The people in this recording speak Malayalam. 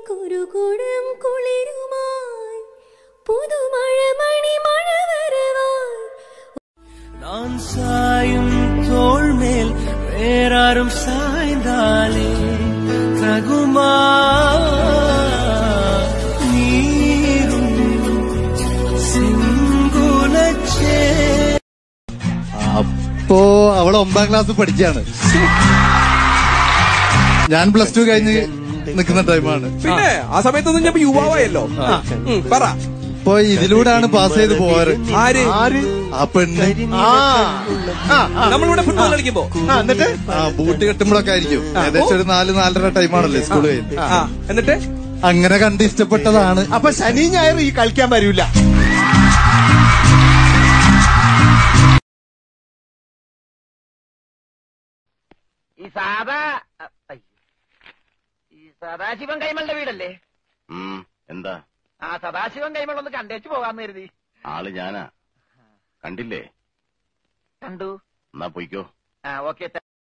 കുരുകുടം കുളിരുമായി പുതുമഴ മണി മഴ വരവായി நான் சாயும் தோள் மேல் வேறாரும் சாய்ந்தாலே தகுமா நீரும் சிங்குலச்சே അപ്പോ അവള് ഒമ്പതാം ക്ലാസ് പഠിക്കാണ് ഞാൻ പ്ലസ് ടു കഴിഞ്ഞ് നിൽക്കുന്ന ടൈമാണ് പിന്നെ ആ സമയത്തൊന്നും ഞാൻ യുവാവായല്ലോ ഉം, പറ അപ്പൊ ഇതിലൂടെയാണ് പാസ് ചെയ്ത് പോവാറ് ആര് ആ പെണ്ണ് നമ്മളിവിടെ ഫുട്ബോൾ കളിക്കുമ്പോ എന്നിട്ട് ആ ബൂട്ട് കെട്ടുമ്പോഴൊക്കെ ആയിരിക്കും ഏകദേശം ഒരു നാല് നാലര ടൈമാണല്ലേ സ്കൂൾ കഴിഞ്ഞ് ആ എന്നിട്ട് അങ്ങനെ കണ്ട് ഇഷ്ടപ്പെട്ടതാണ് അപ്പൊ ശനി ഞായർ ഈ കളിക്കാൻ വരൂല ഈ സാധാ ഐ, ഈ സദാശിവൻ കൈമളുടെ വീടല്ലേ ഉം, എന്താ ആ സദാശിവൻ കൈമൾ ഒന്ന് കണ്ടേച്ചു പോകാന്ന് കരുതി ആള് ഞാനാ കണ്ടില്ലേ കണ്ടു എന്നാ പൊയ്ക്കോ ആ ഓക്കെ